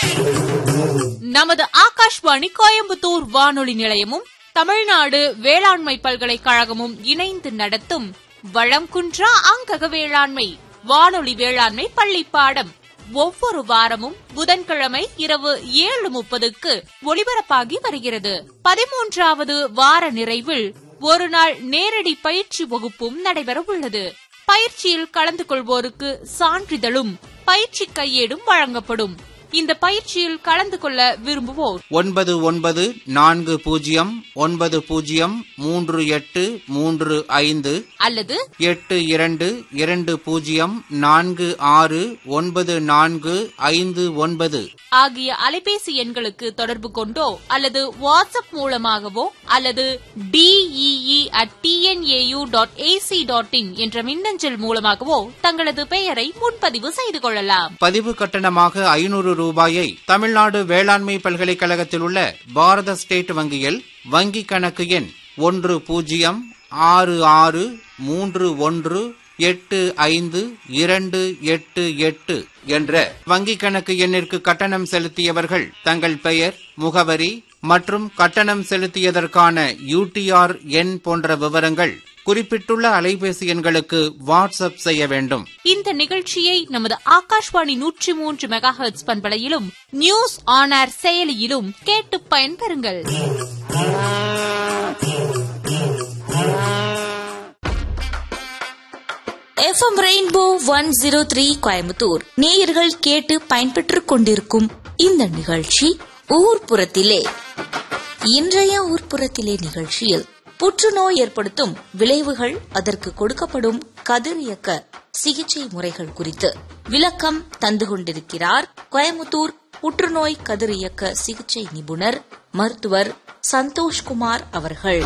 நமது ஆகாஷ்வாணி கோயம்புத்தூர் வானொலி நிலையமும் தமிழ்நாடு வேளாண்மை பல்கலைக்கழகமும் இணைந்து நடத்தும் வளம் குன்றா அங்கக வேளாண்மை வானொலி வேளாண்மை பள்ளி பாடம் ஒவ்வொரு வாரமும் புதன்கிழமை இரவு ஏழு முப்பதுக்கு ஒளிபரப்பாகி வருகிறது பதிமூன்றாவது வார நிறைவில் ஒரு நாள் நேரடி பயிற்சி வகுப்பும் நடைபெற உள்ளது பயிற்சியில் கலந்து கொள்வோருக்கு சான்றிதழும் பயிற்சி கையேடும் வழங்கப்படும் இந்த பயிற்சியில் கலந்து கொள்ள விரும்புவோர் ஒன்பது ஒன்பது நான்கு பூஜ்ஜியம் ஒன்பது பூஜ்ஜியம் மூன்று எட்டு மூன்று ஐந்து அல்லது எட்டு இரண்டு இரண்டு பூஜ்ஜியம் நான்கு ஆறு ஒன்பது நான்கு ஐந்து ஒன்பது ஆகிய அலைபேசி எண்களுக்கு தொடர்பு கொண்டோ அல்லது வாட்ஸ்அப் மூலமாகவோ அல்லது DEE at TNAU dot ac dot in என்ற மின்னஞ்சல் மூலமாகவோ தங்களது பெயரை முன்பதிவு செய்து கொள்ளலாம் பதிவு கட்டணமாக ஐநூறு ரூபாயை தமிழ்நாடு வேளாண்மை பல்கலைக்கழகத்தில் உள்ள பாரத ஸ்டேட் வங்கியில் வங்கி கணக்கு எண் ஒன்று பூஜ்ஜியம் ஆறு ஆறு மூன்று ஒன்று எட்டு ஐந்து இரண்டு எட்டு எட்டு என்ற வங்கி கணக்கு எண்ணிற்கு கட்டணம் செலுத்தியவர்கள் தங்கள் பெயர் முகவரி மற்றும் கட்டணம் செலுத்தியதற்கான யூடிஆர் எண் போன்ற விவரங்கள் குறிப்பிட்டுள்ள அலைபேசி எண்களுக்கு வாட்ஸ்அப் செய்ய வேண்டும் இந்த நிகழ்ச்சியை நமது ஆகாஷ்வாணி நூற்றி மூன்று மெகா ஹெர்ட்ஸ் பண்பலையிலும் நியூஸ் ஆன் ஏர் செயலியிலும் கேட்டு பயன்பெறுங்கள் FM rainbow one zero three Coimbatore நேயர்கள் கேட்டு பயன்பெற்றுக் கொண்டிருக்கும் இந்த நிகழ்ச்சி ஊர்ப்புறத்திலே இன்றைய ஊர்ப்புறத்திலே நிகழ்ச்சியில் புற்றுநோய் ஏற்படுத்தும் விளைவுகள் அதற்கு கொடுக்கப்படும் கதிரியக்க சிகிச்சை முறைகள் குறித்து விளக்கம் தந்து கொண்டிருக்கிறார் கோயம்புத்தூர் புற்றுநோய் கதிரியக்க சிகிச்சை நிபுணர் மருத்துவர் சந்தோஷ்குமார் அவர்கள்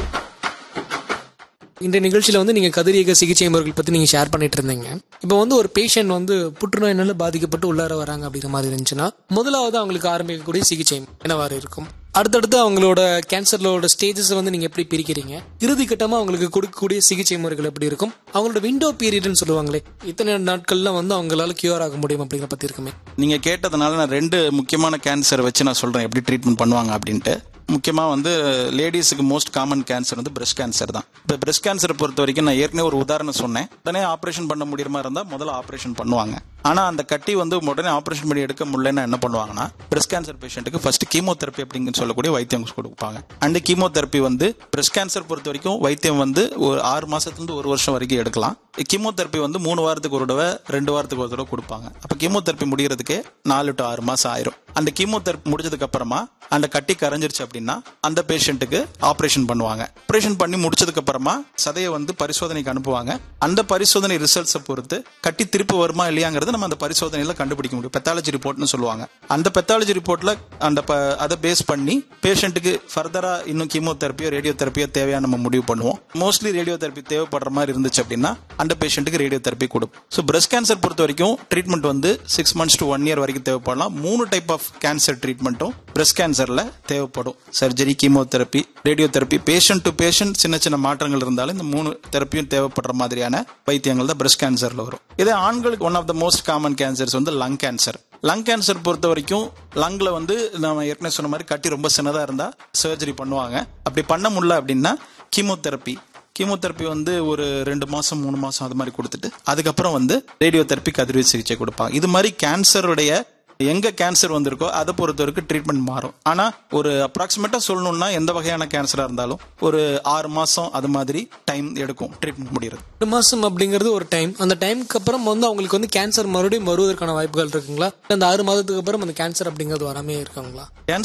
இந்த நிகழ்ச்சியில வந்து நீங்க கதிரியக்க சிகிச்சை முறைகள் பத்தி நீங்க ஷேர் பண்ணிட்டு இருந்தீங்க இப்போ வந்து ஒரு பேஷண்ட் வந்து புற்றுநோயினால பாதிக்கப்பட்டு உள்ளார வராங்க அப்படிங்கிற மாதிரி இருந்துச்சுன்னா முதலாவது அவங்களுக்கு ஆரம்பிக்கக்கூடிய சிகிச்சை என்னவாறு இருக்கும் அடுத்தடுத்து அவங்களோட கேன்சரோட ஸ்டேஜஸ் வந்து நீங்க எப்படி பிரிக்கிறீங்க இறுதி கட்டமா அவங்களுக்கு கொடுக்கக்கூடிய சிகிச்சை முறைகள் எப்படி இருக்கும் அவங்களோட விண்டோ பீரியட்னு சொல்லுவாங்களே இத்தனை நாட்கள்ல வந்து அவங்களால கியூர் ஆக முடியும் அப்படிங்கிற பத்தி இருக்குமே நீங்க கேட்டதுனால நான் ரெண்டு முக்கியமான கேன்சர் வச்சு நான் சொல்றேன் எப்படி ட்ரீட்மெண்ட் பண்ணுவாங்க அப்படின்ட்டு முக்கியமாக வந்து லேடிஸுக்கு மோஸ்ட் காமன் கேன்சர் வந்து பிரஸ்ட் கேன்சர் தான் இப்போ பிரஸ்ட் கேன்சரை பொறுத்த வரைக்கும் நான் ஏற்கனவே ஒரு உதாரணம் சொன்னேன் உடனே ஆப்ரேஷன் பண்ண முடியுமா இருந்தால் முதல்ல ஆப்ரேஷன் பண்ணுவாங்க ஆனால் அந்த கட்டி வந்து உடனே ஆப்ரேஷன் பண்ணி எடுக்க முடியலன்னா என்ன பண்ணுவாங்கன்னா பிரஸ்ட் கேன்சர் பேஷண்ட்டுக்கு ஃபர்ஸ்ட் கீமோதெரப்பி அப்படிங்கன்னு சொல்லக்கூடிய வைத்தியம் கொடுப்பாங்க அண்ட் கீமோதெரப்பி வந்து பிரஸ்ட் கேன்சர் பொறுத்த வரைக்கும் வைத்தியம் வந்து ஒரு ஆறு மாசத்துலேருந்து ஒரு வருஷம் வரைக்கும் எடுக்கலாம் கீமோதெரப்பி வந்து மூணு வாரத்துக்கு ஒரு தடவை ரெண்டு வாரத்துக்கு ஒரு தடவை கொடுப்பாங்க அப்போ கீமோதெரப்பி முடியறதுக்கே நாலு டு ஆறு மாசம் ஆயிரும் அந்த கீமோதெரப்பி முடிஞ்சதுக்கு அப்புறமா அந்த கட்டி கரைஞ்சிருச்சு அப்படின்னா அந்த பேஷண்ட்டுக்கு ஆப்ரேஷன் பண்ணுவாங்க ஆப்ரேஷன் பண்ணி முடிச்சதுக்கு அப்புறமா சதையை வந்து பரிசோதனைக்கு அனுப்புவாங்க அந்த பரிசோதனை ரிசல்ட்ஸை பொறுத்து கட்டி திருப்பி வருமா இல்லையாங்கிறது நம்ம அந்த பரிசோதனையில கண்டுபிடிக்க முடியும் பெத்தாலஜி ரிப்போர்ட்னு சொல்லுவாங்க அந்த பெத்தாலஜி ரிப்போர்ட்ல அந்த ப- அதை பேஸ் பண்ணி பேஷண்ட்டுக்கு ஃபர்தரா இன்னும் கீமோதெரப்பியோ ரேடியோ தெரப்பியோ தேவையான நம்ம முடிவு பண்ணுவோம் மோஸ்ட்லி ரேடியோ தெரப்பி தேவைப்படுற மாதிரி இருந்துச்சு அப்படின்னா அந்த பேஷண்ட்டுக்கு ரேடியோ தெரப்பி கொடுப்போம் ஸோ பிரஸ்ட் கேன்சர் பொறுத்த வரைக்கும் ட்ரீட்மெண்ட் வந்து six months to one year வரைக்கும் தேவைப்படலாம் மூணு டைப் ஆஃப் கேன்சர் ட்ரீட்மெண்ட்டும் பிரஸ்ட் கேன்சர்ல தேவைப்படும் surgery chemotherapy radio therapy patient to patient சின்ன சின்ன மாற்றங்கள் இருந்தாலும் இந்த மூணு தெரப்பியும் தேவைப்படுற மாதிரியான வைத்தியங்கள் தான் பிரஸ்ட் கேன்சர்ல வரும் இதே ஆண்களுக்கு one of the most common cancers வந்து லங் கேன்சர் லங் கேன்சர் பொறுத்த வரைக்கும் லங்ல வந்து நம்ம ஏற்கனவே சொன்ன மாதிரி கட்டி ரொம்ப சின்னதா இருந்தா சர்ஜரி பண்ணுவாங்க அப்படி பண்ண முடியல அப்படின்னா கீமோதெரப்பி கீமோதெரப்பி வந்து ஒரு ரெண்டு மாசம் மூணு மாசம் அது மாதிரி கொடுத்துட்டு அதுக்கப்புறம் வந்து ரேடியோ தெரப்பி கதிர்வீச்சு சிகிச்சை கொடுப்பாங்க இது மாதிரி கேன்சருடைய எங்க கேன்சர் வந்திருக்கோ அதை பொறுத்த வரைக்கும் ட்ரீட்மெண்ட் மாறும் ஆனா ஒரு அப்ராக்சிமேட்டா சொல்லணும்னா எந்த வகையான கேன்சரா இருந்தாலும் ஒரு ஆறு மாசம் அது மாதிரி டைம் எடுக்கும் ட்ரீட்மெண்ட் முடியறது ரெண்டு மாசம் அப்படிங்கிறது ஒரு டைம் அந்த டைமுக்கு அப்புறம் வந்து அவங்களுக்கு வந்து கேன்சர் மறுபடியும் வருவதற்கான வாய்ப்புகள் இருக்குங்களா இல்ல அந்த ஆறு மாதத்துக்கு அப்புறம் அந்த கேன்சர் அப்படிங்கிறது வராமே இருக்காங்களா